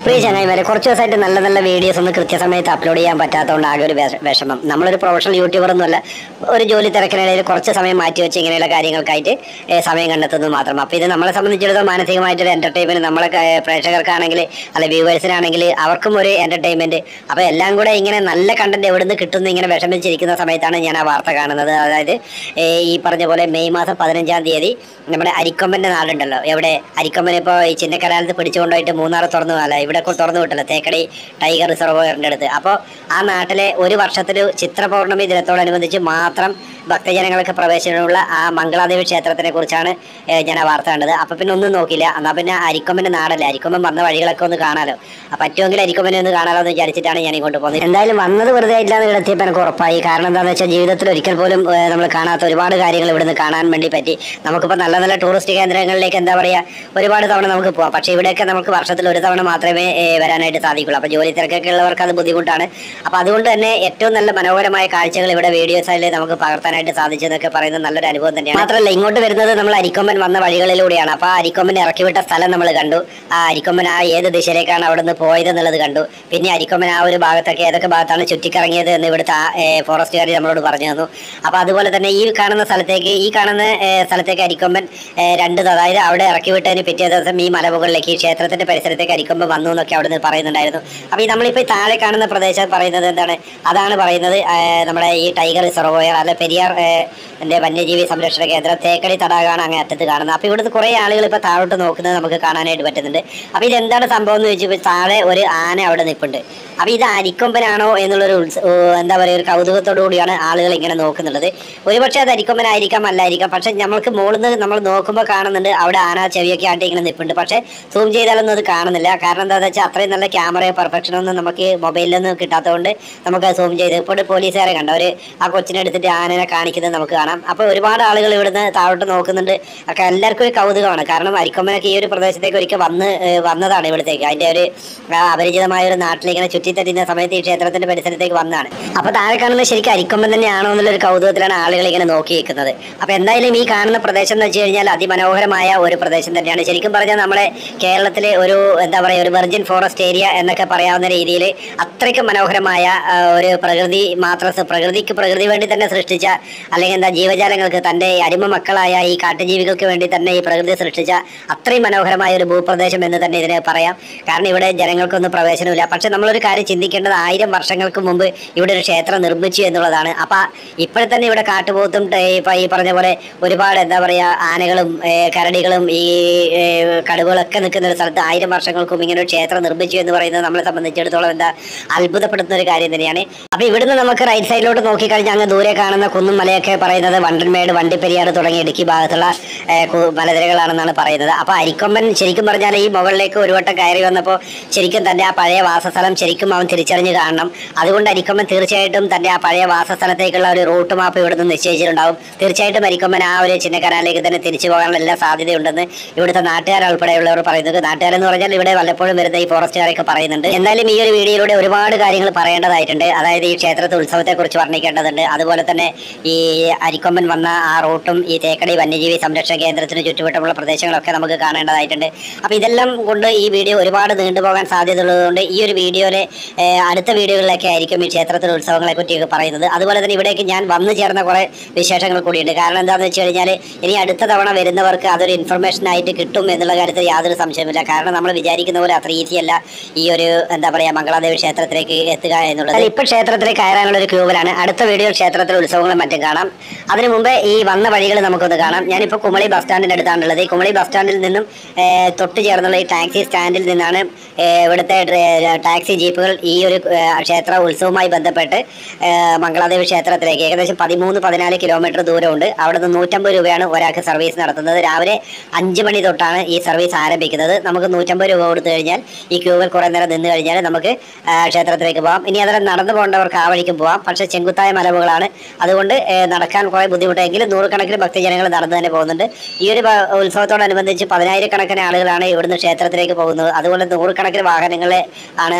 പ്രിയ ചങ്ങായിമാരെ കുറച്ച് ദിവസമായിട്ട് നല്ല നല്ല വീഡിയോസ് ഒന്നും കൃത്യസമയത്ത് അപ്ലോഡ് ചെയ്യാൻ പറ്റാത്തതുകൊണ്ട് ആകെ ഒരു വിഷ- വിഷമം നമ്മളൊരു പ്രൊഫഷണൽ യൂട്യൂബർ ഒന്നുമല്ല ഒരു ജോലി തിരക്കിനിടയിൽ കുറച്ച് സമയം മാറ്റി വെച്ച് ഇങ്ങനെയുള്ള കാര്യങ്ങൾക്കായിട്ട് ഏ, സമയം കണ്ടെത്തുന്നത് മാത്രം അപ്പോൾ ഇത് നമ്മളെ സംബന്ധിച്ചിടത്തോളം മാനസികമായിട്ടൊരു എന്റർടൈൻമെന്റ് നമ്മളെ ക- പ്രേക്ഷകർക്കാണെങ്കിൽ അല്ലെ വ്യൂവേഴ്സിനാണെങ്കിൽ അവർക്കും ഒരു എന്റർടൈൻമെന്റ് അപ്പോൾ എല്ലാം കൂടെ ഇങ്ങനെ നല്ല കണ്ടന്റ് എവിടെ നിന്ന് കിട്ടുന്നു ഇങ്ങനെ വിഷമിച്ചിരിക്കുന്ന സമയത്താണ് ഞാൻ ആ വാർത്ത കാണുന്നത് അതായത് ഏ, ഈ പറഞ്ഞ പോലെ മെയ് മാസം പതിനഞ്ചാം തീയതി നമ്മുടെ അരിക്കൊമ്പന്റെ നാടുണ്ടല്ലോ എവിടെ അരിക്കൊമ്പൻ ഇപ്പോൾ ഈ ചിന്നക്കരാലത്ത് പിടിച്ചുകൊണ്ടുപോയിട്ട് മൂന്നാർ തുറന്നു അല്ല ഇവിടെ കൊ- തുറന്നു വിട്ടല്ലോ തേക്കടി ടൈഗർ റിസർവോയറിന്റെ അടുത്ത് അപ്പോൾ ആ നാട്ടിലെ ഒരു വർഷത്തിൽ ചിത്ര പൗർണമി ദിനത്തോടനുബന്ധിച്ച് മാത്രം ഭക്തജനങ്ങൾക്ക് പ്രവേശനമുള്ള ആ മംഗളാദേവി ക്ഷേത്രത്തിനെ കുറിച്ചാണ് ഏ, ഞാൻ ആ വാർത്ത കണ്ടത് അപ്പൊ പിന്നെ ഒന്നും നോക്കില്ല എന്നാ പിന്നെ അരിക്കൊമ്പന്റെ നാടല്ലേ അരിക്കൊമ്പൻ വന്ന വഴികളൊക്കെ ഒന്ന് കാണാലോ അപ്പൊ പറ്റുമെങ്കിൽ അരിക്കൊമ്പനെ ഒന്ന് കാണാലോ എന്ന് വിചാരിച്ചിട്ടാണ് ഞാൻ ഇങ്ങോട്ട് പോകുന്നത് എന്തായാലും വന്നത് വെറുതെ ഇല്ലാന്ന് കിടത്തിയപ്പോൾ എനിക്ക് ഉറപ്പായി കാരണം എന്താണെന്ന് വെച്ചാൽ ജീവിതത്തിൽ ഒരിക്കൽ പോലും നമ്മൾ കാണാത്ത ഒരുപാട് കാര്യങ്ങൾ ഇവിടുന്ന് കാണാൻ വേണ്ടി പറ്റി നമുക്കിപ്പോൾ നല്ല നല്ല ടൂറിസ്റ്റ് കേന്ദ്രങ്ങളിലേക്ക് എന്താ പറയുക ഒരുപാട് തവണ നമുക്ക് പോവാം പക്ഷേ ഇവിടെയൊക്കെ നമുക്ക് വർഷത്തിൽ ഒരു തവണ മാത്രമേ ഏ, വരാനായിട്ട് സാധിക്കുള്ളൂ അപ്പോൾ ജോലി തിരക്കൊക്കെ ഉള്ളവർക്ക് അത് ബുദ്ധിമുട്ടാണ് അപ്പോൾ അതുകൊണ്ട് തന്നെ ഏറ്റവും നല്ല മനോഹരമായ കാഴ്ചകൾ ഇവിടെ വീഡിയോസിൽ നമുക്ക് പകർത്താനായിട്ട് സാധിച്ചെന്നൊക്കെ പറയുന്നത് നല്ലൊരു അനുഭവം തന്നെയാണ് മാത്രമല്ല ഇങ്ങോട്ട് വരുന്നത് നമ്മൾ അരിക്കൊമ്പൻ വന്ന വഴികളിലൂടെയാണ് അപ്പോൾ ആ അരിക്കൊമ്പൻ ഇറക്കി വിട്ട സ്ഥലം നമ്മൾ കണ്ടു ആ അരിക്കൊമ്പൻ ആ ഏത് ദിശയിലേക്കാണ് അവിടെ നിന്ന് പോയത് എന്നുള്ളത് കണ്ടു പിന്നെ അരിക്കൊമ്പൻ ആ ഒരു ഭാഗത്തൊക്കെ ഏതൊക്കെ ഭാഗത്താണ് ചുറ്റിക്കറങ്ങിയത് എന്ന് ഇവിടുത്തെ ഫോറസ്റ്റുകാർ നമ്മളോട് പറഞ്ഞു തന്നു അപ്പോൾ അതുപോലെ തന്നെ ഈ കാണുന്ന സ്ഥലത്തേക്ക് ഈ കാണുന്ന ഏ, സ്ഥലത്തേക്ക് അരിക്കൊമ്പൻ ഏ, രണ്ട് ദിവസം, അതായത് അവിടെ ഇറക്കി വിട്ടതിന് പിറ്റേ ദിവസം ഈ മലമുകളിലേക്ക് ഈ ക്ഷേത്രത്തിന്റെ പരിസരത്തേക്ക് അരിക്കൊമ്പൻ വന്നു എന്നൊക്കെ അവിടെ നിന്ന് പറയുന്നുണ്ടായിരുന്നു അപ്പോൾ ഈ നമ്മളിപ്പോൾ ഈ താഴെ കാണുന്ന പ്രദേശം പറയുന്നത് എന്താണ് അതാണ് പറയുന്നത് ഏ, നമ്മുടെ ഈ ടൈഗർ റിസർവോയർ അല്ലെ പെരിയാർ ഏ, ന്റെ വന്യജീവി സംരക്ഷണ കേന്ദ്രം തേക്കടി തടാകമാണ് അങ്ങേ അറ്റത്ത് കാണുന്നത് അപ്പോൾ ഇവിടുന്ന് കുറേ ആളുകൾ ഇപ്പോൾ താഴോട്ട് നോക്കുന്നത് നമുക്ക് കാണാനായിട്ട് പറ്റുന്നുണ്ട് അപ്പോൾ ഇതെന്താണ് സംഭവം എന്ന് ചോദിച്ചപ്പോൾ താഴെ ഒരു ആന അവിടെ നിൽപ്പുണ്ട് അപ്പോൾ ഇത് അരിക്കൊമ്പനാണോ എന്നുള്ളൊരു ഉത്സ- ഓ, എന്താ പറയുക ഒരു കൗതുകത്തോടു കൂടിയാണ് ആളുകൾ ഇങ്ങനെ നോക്കുന്നുള്ളത് ഒരുപക്ഷെ അത് അരിക്കൊമ്പനായിരിക്കാം അല്ലായിരിക്കാം പക്ഷെ നമ്മൾക്ക് മുകളിൽ നിന്ന് നമ്മൾ നോക്കുമ്പോൾ കാണുന്നുണ്ട് അവിടെ ആന ചെവിയൊക്കെ ആട്ടി ഇങ്ങനെ നിൽപ്പുണ്ട് പക്ഷെ സൂം ചെയ്താലൊന്നും അത് കാണുന്നില്ല കാരണം എന്താണെന്ന് വെച്ചാൽ അത്രയും നല്ല ക്യാമറ പെർഫെക്ഷൻ ഒന്നും നമുക്ക് മൊബൈലിലൊന്നും കിട്ടാത്തതുകൊണ്ട് നമുക്ക് അത് സൂം ചെയ്ത് ഇപ്പോൾ പോലീസുകാരെ കണ്ട അവർ ആ കൊച്ചിനെ എടുത്തിട്ട് ആനനെ കാണിക്കുന്നത് നമുക്ക് കാണാം അപ്പോൾ ഒരുപാട് ആളുകൾ ഇവിടുന്ന് താഴോട്ട് നോക്കുന്നുണ്ട് ഒക്കെ എല്ലാവർക്കും ഒരു കൗതുകമാണ് കാരണം അരിക്കൊമ്പനൊക്കെ ഈ ഒരു പ്രദേശത്തേക്ക് ഒരിക്കൽ വന്ന് ഏഹ് വന്നതാണ് ഇവിടത്തേക്ക് അതിൻ്റെ ഒരു ആ, അപരിചിതമായ ഒരു നാട്ടിലിങ്ങനെ ചുറ്റിത്തരിയുന്ന സമയത്ത് ഈ ക്ഷേത്രത്തിന്റെ പരിസരത്തേക്ക് വന്നതാണ് അപ്പൊ താഴെ കാണുന്നത് ശരിക്കും അരിക്കൊമ്പൻ തന്നെയാണോ എന്നുള്ള ഒരു കൗതുകത്തിലാണ് ആളുകൾ ഇങ്ങനെ നോക്കി നിൽക്കുന്നത് അപ്പൊ എന്തായാലും ഈ കാണുന്ന പ്രദേശം എന്ന് വെച്ച് കഴിഞ്ഞാൽ അതിമനോഹരമായ ഒരു പ്രദേശം തന്നെയാണ് ശരിക്കും പറഞ്ഞാൽ നമ്മുടെ കേരളത്തിലെ ഒരു എന്താ പറയുക ഒരു വെർജിൻ ഫോറസ്റ്റ് ഏരിയ എന്നൊക്കെ പറയാവുന്ന രീതിയിൽ അത്രയ്ക്ക് മനോഹരമായ ആ, ഒരു പ്രകൃതി മാത്രം സ- പ്രകൃതിക്ക് പ്രകൃതി വേണ്ടി തന്നെ സൃഷ്ടിച്ച അല്ലെങ്കിൽ എന്താ ജീവജാലങ്ങൾക്ക് തന്റെ അടിമ മക്കളായ ഈ കാട്ടുജീവികൾക്ക് വേണ്ടി തന്നെ ഈ പ്രകൃതി സൃഷ്ടിച്ച അത്രയും മനോഹരമായ ഒരു ഭൂപ്രദേശം എന്ന് തന്നെ ഇതിനെ പറയാം കാരണം ഇവിടെ ജനങ്ങൾക്കൊന്നും പ്രവേശനമില്ല പക്ഷെ നമ്മളൊരു കാര്യം ചിന്തിക്കേണ്ടത് ആയിരം വർഷങ്ങൾക്ക് മുമ്പ് ഇവിടെ ഒരു ക്ഷേത്രം നിർമ്മിച്ചു എന്നുള്ളതാണ് അപ്പൊ ഇപ്പോൾ തന്നെ ഇവിടെ കാട്ടുപോത്തും ഏ, ഇപ്പൊ ഈ പറഞ്ഞ പോലെ ഒരുപാട് എന്താ പറയാ ആനകളും ഏ, കരടികളും ഈ ഏ, കടുവകളൊക്കെ നിൽക്കുന്ന ഒരു സ്ഥലത്ത് ആയിരം വർഷങ്ങൾക്ക് മുമ്പ് ഇങ്ങനെ ഒരു ക്ഷേത്രം നിർമ്മിച്ചു എന്ന് പറയുന്നത് നമ്മളെ സംബന്ധിച്ചിടത്തോളം എന്താ അത്ഭുതപ്പെടുത്തുന്ന ഒരു കാര്യം തന്നെയാണ് അപ്പൊ ഇവിടുന്ന് നമുക്ക് റൈറ്റ് സൈഡിലോട്ട് നോക്കിക്കഴിഞ്ഞാൽ അങ്ങ് ദൂരെ കാണുന്ന കുന്നും മലയൊക്കെ പറയുന്നത് വണ്ടൻമേട് വണ്ടിപ്പെരിയാർ തുടങ്ങി ഇടുക്കി ഭാഗത്തുള്ള ഏ, കു- മലനിരകളാണെന്നാണ് പറയുന്നത് അപ്പൊ അരിക്കൊമ്പൻ ശരിക്കും പറഞ്ഞാൽ ഈ മുകളിലേക്ക് ഒരു വട്ടം കയറി വന്നപ്പോൾ ശരിക്കും തന്റെ ആ പഴയ വാസസ്ഥലം ശരിക്കും അവൻ തിരിച്ചറിഞ്ഞ് കാണണം അതുകൊണ്ട് അരിക്കൊമ്പൻ തീർച്ചയായിട്ടും തന്റെ ആ പഴയ വാസസ്ഥലത്തേക്കുള്ള ഒരു റൂട്ട് മാപ്പ് ഇവിടുന്ന് നിശ്ചയിച്ചിട്ടുണ്ടാവും തീർച്ചയായിട്ടും അരിക്കൊമ്പൻ ആ ഒരു ചിന്നക്കനാലിലേക്ക് തന്നെ തിരിച്ചു പോകാനുള്ള എല്ലാ സാധ്യതയുണ്ടെന്ന് ഇവിടുത്തെ നാട്ടുകാർ ഉൾപ്പെടെയുള്ളവർ പറയുന്നത് നാട്ടുകാരെന്ന് പറഞ്ഞാൽ ഇവിടെ വല്ലപ്പോഴും വരുന്ന ഈ ഫോറസ്റ്റുകാരൊക്കെ പറയുന്നുണ്ട് എന്തായാലും ഈ ഒരു വീഡിയോയിലൂടെ ഒരുപാട് കാര്യങ്ങൾ പറയേണ്ടതായിട്ടുണ്ട് അതായത് ഈ ക്ഷേത്രത്തെ ഉത്സവത്തെ കുറിച്ച് വർണ്ണിക്കേണ്ടതുണ്ട് അതുപോലെ തന്നെ ഈ അരിക്കൊമ്പൻ വന്ന ആ റൂട്ടും ഈ തേക്കടി വന്യജീവി സംരക്ഷണ കേന്ദ്രത്തിന് ചുറ്റുവട്ടമുള്ള പ്രദേശങ്ങളൊക്കെ നമുക്ക് കാണേണ്ടതായിട്ടുണ്ട് അപ്പോൾ ഇതെല്ലാം കൊണ്ട് ഈ വീഡിയോ ഒരുപാട് നീണ്ടുപോകാൻ സാധ്യതയുള്ളതുകൊണ്ട് ഈ ഒരു വീഡിയോയിലെ ഏഹ്, അടുത്ത വീഡിയോകളിലൊക്കെ ആയിരിക്കും ഈ ക്ഷേത്രത്തിലെ ഉത്സവങ്ങളെ പറ്റിയൊക്കെ പറയുന്നത് അതുപോലെ തന്നെ ഇവിടേക്ക് ഞാൻ വന്നു ചേർന്ന കുറേ വിശേഷങ്ങൾ കൂടിയുണ്ട് കാരണം എന്താണെന്ന് വെച്ച് കഴിഞ്ഞാൽ ഇനി അടുത്ത തവണ വരുന്നവർക്ക് അതൊരു ഇൻഫർമേഷൻ ആയിട്ട് കിട്ടും എന്നുള്ള കാര്യത്തിൽ യാതൊരു സംശയമില്ല കാരണം നമ്മൾ വിചാരിക്കുന്ന പോലെ അത്ര ഈസി അല്ല ഈ ഒരു എന്താ പറയുക മംഗളാദേവി ക്ഷേത്രത്തിലേക്ക് എത്തുക എന്നുള്ളത് ഇപ്പൊ ക്ഷേത്രത്തിലേക്ക് കയറാനുള്ള ഒരു ക്യൂവിലാണ് അടുത്ത വീഡിയോ ക്ഷേത്രത്തിലെ ഉത്സവങ്ങളും മറ്റും കാണാം അതിനു മുമ്പ് ഈ വന്ന വഴികൾ നമുക്കൊന്ന് കാണാം ഞാനിപ്പോൾ കുമളി ബസ് സ്റ്റാൻഡിന്റെ അടുത്താണുള്ളത് ഈ കുമളി ബസ് സ്റ്റാൻഡിൽ നിന്നും ഏഹ്, തൊട്ട് ചേർന്നുള്ള ഈ ടാക്സി സ്റ്റാൻഡിൽ നിന്നാണ് ഏഹ്, ഇവിടുത്തെ ഡ്ര- ടാക്സി ജീപ്പുകൾ ഈ ഒരു ഏഹ്, ക്ഷേത്ര ഉത്സവവുമായി ബന്ധപ്പെട്ട് ഏഹ്, മംഗളാദേവി ക്ഷേത്രത്തിലേക്ക് ഏകദേശം പതിമൂന്ന് പതിനാല് കിലോമീറ്റർ ദൂരമുണ്ട് അവിടെ നിന്ന് നൂറ്റമ്പത് രൂപയാണ് ഒരാൾക്ക് സർവീസ് നടത്തുന്നത് രാവിലെ അഞ്ച് മണി തൊട്ടാണ് ഈ സർവീസ് ആരംഭിക്കുന്നത് നമുക്ക് നൂറ്റമ്പത് രൂപ കൊടുത്തു കഴിഞ്ഞാൽ ഈ ക്യൂവിൽ കുറേ നേരം നിന്ന് കഴിഞ്ഞാൽ നമുക്ക് ആ, ക്ഷേത്രത്തിലേക്ക് പോകാം ഇനി അതല്ല നടന്നു പോകേണ്ടവർക്ക് ആ വഴിക്കും പോകാം പക്ഷേ ചെങ്കുത്തായ മലമുകളാണ് അതുകൊണ്ട് ഏ, നടക്കാൻ കുറേ ബുദ്ധിമുട്ടെങ്കിലും നൂറുകണക്കിന് ഭക്തജനങ്ങൾ നടന്നു തന്നെ പോകുന്നുണ്ട് ഈ ഒരു ബ- ഉത്സവത്തോടനുബന്ധിച്ച് പതിനായിരക്കണക്കിന് ആളുകളാണ് ഇവിടുന്ന് ക്ഷേത്രത്തിലേക്ക് പോകുന്നത് അതുപോലെ നൂറുകണക്കിന് വാഹനങ്ങളെ ആണ് അങ്ങോട്ട് പോകുന്നത്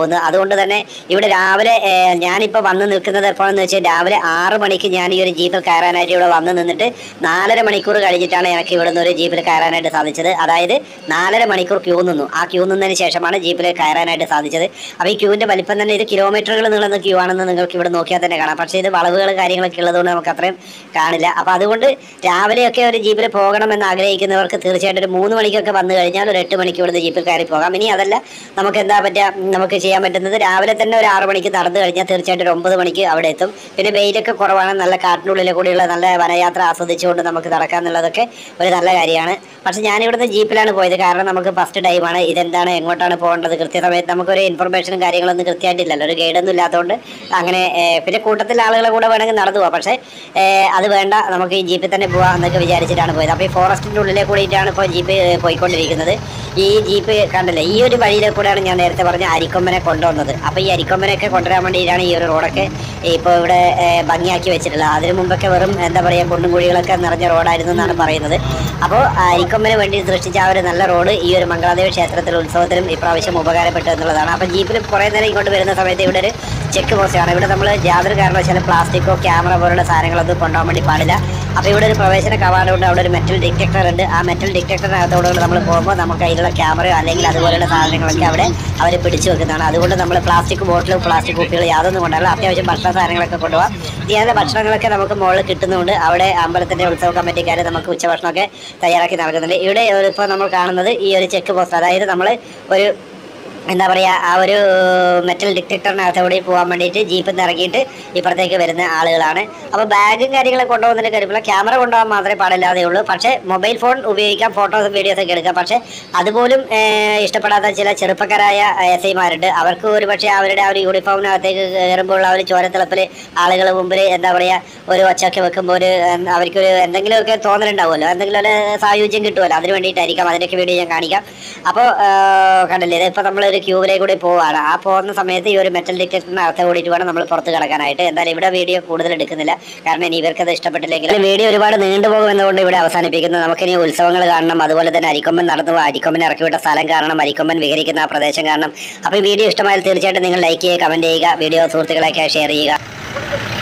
പോകുന്നത് അതുകൊണ്ട് തന്നെ ഇവിടെ രാവിലെ ഏഹ്, ഞാനിപ്പോൾ വന്ന് നിൽക്കുന്നത് എപ്പോഴെന്ന് വെച്ചാൽ രാവിലെ ആറ് മണിക്ക് ഞാൻ ഈ ഒരു ജീപ്പിൽ കയറാനായിട്ട് ഇവിടെ വന്ന് നിന്നിട്ട് നാലര മണിക്കൂർ കഴിഞ്ഞിട്ടാണ് എനിക്ക് ഇവിടെ നിന്ന് ഒരു ജീപ്പിൽ കയറാനായിട്ട് സാധിച്ചത് അതായത് നാലര മണിക്കൂർ ക്യൂ നിന്നു ആ ക്യൂ നിന്നതിന് ശേഷമാണ് ജീപ്പിൽ കയറാനായിട്ട് സാധിച്ചത് അപ്പോൾ ഈ ക്യൂവിൻ്റെ വലിപ്പം തന്നെ ഇത് കിലോമീറ്ററുകൾ നീളുന്ന ക്യൂ ആണെന്ന് നിങ്ങൾക്ക് ഇവിടെ നോക്കിയാൽ തന്നെ കാണാം പക്ഷേ ഇത് വളവുകൾ കാര്യങ്ങളൊക്കെ ഉള്ളതുകൊണ്ട് നമുക്ക് അത്രയും കാണില്ല അപ്പോൾ അതുകൊണ്ട് രാവിലെയൊക്കെ ഒരു ജീപ്പിൽ പോകണമെന്ന് ആഗ്രഹിക്കുന്നവർക്ക് തീർച്ചയായിട്ടും ഒരു മൂന്ന് മണിക്കൊക്കെ വന്നു കഴിഞ്ഞാൽ ഒരു എട്ട് മണിക്ക് ഇവിടുന്ന് ജീപ്പിൽ കയറി പോകാം ഇനി അതല്ല നമുക്ക് എന്താ പറ്റുക നമുക്ക് ചെയ്യാൻ പറ്റുന്നത് രാവിലെ തന്നെ ഒരു ആറ് മണിക്ക് നടന്നു കഴിഞ്ഞാൽ തീർച്ചയായിട്ടും ഒരു ഒമ്പത് മണിക്ക് അവിടെ എത്തും പിന്നെ വെയിലൊക്കെ കുറവാണ് നല്ല കാട്ടിനുള്ളിൽ കൂടിയുള്ള നല്ല വനയാത്ര ആസ്വദിച്ചുകൊണ്ട് നമുക്ക് നടക്കാം എന്നുള്ളതൊക്കെ ഒരു നല്ല കാര്യമാണ് പക്ഷെ ഞാൻ ഇവിടുന്ന് ജീപ്പിലാണ് പോയത് കാരണം നമുക്ക് ഫസ്റ്റ് ടൈമാണ് ഇതെന്താണ് എങ്ങോട്ടാണ് പോകേണ്ടത് കൃത്യസമയത്ത് നമുക്കൊരു ഇൻഫർമേഷനും കാര്യങ്ങളൊന്നും കൃത്യമായിട്ടില്ലല്ലോ ഒരു ഗൈഡൊന്നും ഇല്ലാത്തതുകൊണ്ട് അങ്ങനെ ഏഹ്, പിന്നെ കൂട്ടത്തിൽ ആളുകളെ കൂടെ വേണമെങ്കിൽ നടന്നു പോവാം പക്ഷേ ഏഹ്, അത് വേണ്ട നമുക്ക് ഈ ജീപ്പിൽ തന്നെ പോവാം എന്നൊക്കെ വിചാരിച്ചിട്ടാണ് പോയത് അപ്പോൾ ഈ ഫോറസ്റ്റിൻ്റെ ഉള്ളിലെ കൂടിയിട്ടാണ് ഇപ്പോൾ ജീപ്പ് ഏഹ്, പോയിക്കൊണ്ടിരിക്കുന്നത് ഈ ജീപ്പ് കണ്ടില്ലേ ഈ ഒരു വഴിയിലെ കൂടെയാണ് ഞാൻ നേരത്തെ പറഞ്ഞ അരിക്കൊമ്പനെ കൊണ്ടുവന്നത് അപ്പോൾ ഈ അരിക്കൊമ്പനെയൊക്കെ കൊണ്ടുവരാൻ വേണ്ടിയിട്ടാണ് ഈ ഒരു റോഡൊക്കെ ഇപ്പോൾ ഇവിടെ ഏഹ്, ഭംഗിയാക്കി വെച്ചിട്ടുള്ളത് അതിനു മുമ്പൊക്കെ വെറും എന്താ പറയുക കുണ്ടും കുഴികളൊക്കെ നിറഞ്ഞ റോഡായിരുന്നു എന്നാണ് പറയുന്നത് അപ്പോൾ അരിക്കൊമ്പന് വേണ്ടി സൃഷ്ടിച്ച ആ ഒരു നല്ല റോഡ് ഈ ഒരു മംഗളാദേവി ക്ഷേത്രത്തിൽ ഉത്സവത്തിലും ഇപ്രാവശ്യം ഉപകാരപ്പെട്ടു എന്നുള്ളതാണ് അപ്പോൾ ജീപ്പിൽ കുറേ നേരം ഇങ്ങോട്ട് വരുന്ന സമയത്ത് ഇവിടെ ഒരു ചെക്ക് പോസ്റ്റ് ആണ് ഇവിടെ നമ്മൾ യാതൊരു കാരണവശാലും പ്ലാസ്റ്റിക്കോ ക്യാമറ പോലുള്ള സാധനങ്ങളൊന്നും കൊണ്ടുപോകാൻ വേണ്ടി പാടില്ല അപ്പോൾ ഇവിടെ ഒരു പ്രവേശന കവാടമുണ്ട് അവിടെ ഒരു മെറ്റൽ ഡിറ്റക്ടർ ഉണ്ട് ആ മെറ്റൽ ഡിറ്റക്ടറിനകത്തോടെ നമ്മൾ പോകുമ്പോൾ നമുക്ക് അതിലുള്ള ക്യാമറയോ അല്ലെങ്കിൽ അതുപോലെയുള്ള സാധനങ്ങളൊക്കെ അവിടെ അവർ പിടിച്ചു വെക്കുന്നതാണ് അതുകൊണ്ട് നമ്മൾ പ്ലാസ്റ്റിക് ബോട്ടിലും പ്ലാസ്റ്റിക് കുപ്പികൾ യാതൊന്നും കൊണ്ടല്ല അത്യാവശ്യം ഭക്ഷണ സാധനങ്ങളൊക്കെ കൊണ്ടുപോകാം ഇങ്ങനെ ഭക്ഷണങ്ങളൊക്കെ നമുക്ക് മുകളിൽ കിട്ടുന്നുണ്ട് അവിടെ അമ്പലത്തിന്റെ ഉത്സവ കമ്മിറ്റിക്കാർ നമുക്ക് ഉച്ചഭക്ഷണമൊക്കെ തയ്യാറാക്കി നൽകുന്നുണ്ട് ഇവിടെ ഇപ്പോൾ നമ്മൾ കാണുന്നത് ഈ ഒരു ചെക്ക് പോസ്റ്റ് അതായത് നമ്മൾ ഒരു എന്താ പറയുക ആ ഒരു മെറ്റൽ ഡിറ്റക്ടറിനകത്ത് കൂടി പോകാൻ വേണ്ടിയിട്ട് ജീപ്പിൽ നിന്ന് ഇറങ്ങിയിട്ട് ഇപ്പുറത്തേക്ക് വരുന്ന ആളുകളാണ് അപ്പോൾ ബാഗും കാര്യങ്ങളൊക്കെ കൊണ്ടുപോകുന്നതിന് കാര്യമില്ല ക്യാമറ കൊണ്ടുപോകാൻ മാത്രമേ പാടില്ലാതെ ഉള്ളൂ പക്ഷേ മൊബൈൽ ഫോൺ ഉപയോഗിക്കാം ഫോട്ടോസും വീഡിയോസ് ഒക്കെ എടുക്കാം പക്ഷേ അതുപോലും ഏഹ്, ഇഷ്ടപ്പെടാത്ത ചില ചെറുപ്പക്കാരായ എസ് ഐമാരുണ്ട് അവർക്ക് ഒരു പക്ഷേ അവരുടെ ആ ഒരു യൂണിഫോമിനകത്തേക്ക് കയറുമ്പോൾ ആ ഒരു ചോരത്തിളപ്പിൽ ആളുകൾ മുമ്പിൽ എന്താ പറയുക ഒരു ഒച്ചയൊക്കെ വെക്കുമ്പോൾ ഒരു എന്താ, അവർക്കൊരു എന്തെങ്കിലുമൊക്കെ തോന്നലുണ്ടാവുമല്ലോ എന്തെങ്കിലും ഒരു സായുജ്യം കിട്ടുമല്ലോ അതിന് വേണ്ടിയിട്ടായിരിക്കാം അതിൻ്റെയൊക്കെ വീഡിയോ ഞാൻ കാണിക്കാം അപ്പോൾ കണ്ടില്ലേ ഇതിപ്പോൾ നമ്മളൊരു ക്യൂവിലേക്ക് കൂടി പോവാണ് ആ പോകുന്ന സമയത്ത് ഈ ഒരു മെറ്റൽ ഡിറ്റക്ടറിനകത്ത് കൂടിയിട്ട് വേണം നമ്മൾ പുറത്ത് കിടക്കാനായിട്ട് എന്തായാലും ഇവിടെ വീഡിയോ കൂടുതൽ എടുക്കുന്നില്ല കാരണം ഇനി ഇവർക്കത് ഇഷ്ടപ്പെട്ടില്ലെങ്കിൽ വീഡിയോ ഒരുപാട് നീണ്ടുപോകും എന്നതുകൊണ്ട് ഇവിടെ അവസാനിപ്പിക്കുന്നു നമുക്കിനി ഉത്സവങ്ങൾ കാണണം അതുപോലെ തന്നെ അരിക്കൊമ്പൻ നടന്നു പോകുക അരിക്കൊമ്പൻ ഇറക്കി വിട്ട സ്ഥലം കാണണം അരിക്കൊമ്പൻ വിഹരിക്കുന്ന ആ പ്രദേശം കാണണം അപ്പോൾ ഈ വീഡിയോ ഇഷ്ടമായാൽ തീർച്ചയായിട്ടും നിങ്ങൾ ലൈക്ക് ചെയ്യുക കമൻറ്റ് ചെയ്യുക വീഡിയോ സുഹൃത്തുക്കളൊക്കെ ഷെയർ ചെയ്യുക